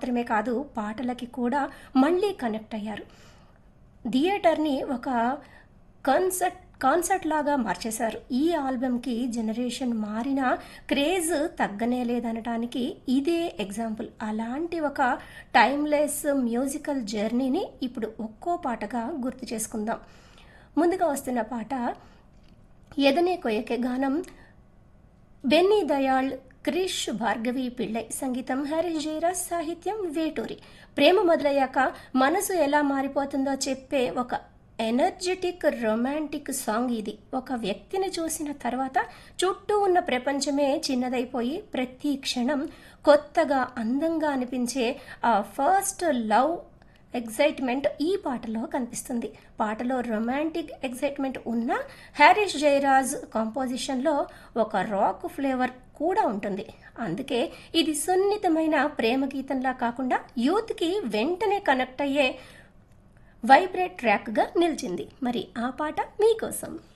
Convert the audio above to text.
మాత్రమే కాదు పాటలకి కూడా మళ్ళీ కనెక్ట్ అయ్యారు థియేటర్ని ఒక కన్సర్ట్ కాన్సర్ట్ లాగా మార్చేశారు ఈ ఆల్బమ్కి జనరేషన్ మారిన క్రేజ్ తగ్గనే లేదనటానికి ఇదే ఎగ్జాంపుల్ అలాంటి ఒక టైమ్లెస్ మ్యూజికల్ జర్నీని ఇప్పుడు ఒక్కో పాటగా గుర్తు చేసుకుందాం ముందుగా వస్తున్న పాట ఎదనే కొయ్యకే గానం బెన్నీ దయాళ్ క్రిష్ భార్గవి పిళ్ళై సంగీతం హరీష్ జయరాజ్ సాహిత్యం వేటూరి ప్రేమ మొదలయ్యాక మనసు ఎలా మారిపోతుందో చెప్పే ఒక ఎనర్జెటిక్ రొమాంటిక్ సాంగ్ ఇది ఒక వ్యక్తిని చూసిన తర్వాత చుట్టూ ఉన్న ప్రపంచమే చిన్నదైపోయి ప్రతి క్షణం కొత్తగా అందంగా అనిపించే ఆ ఫస్ట్ లవ్ ఎగ్జైట్మెంట్ ఈ పాటలో కనిపిస్తుంది పాటలో రొమాంటిక్ ఎగ్జైట్మెంట్ ఉన్న హ్యారిస్ జయరాజ్ కాంపోజిషన్లో ఒక రాక్ ఫ్లేవర్ కూడా ఉంటుంది అందుకే ఇది సున్నితమైన ప్రేమ గీతంలా కాకుండా యూత్కి వెంటనే కనెక్ట్ అయ్యే వైబ్రేట్ ట్రాక్గా నిలిచింది మరి ఆ పాట మీకోసం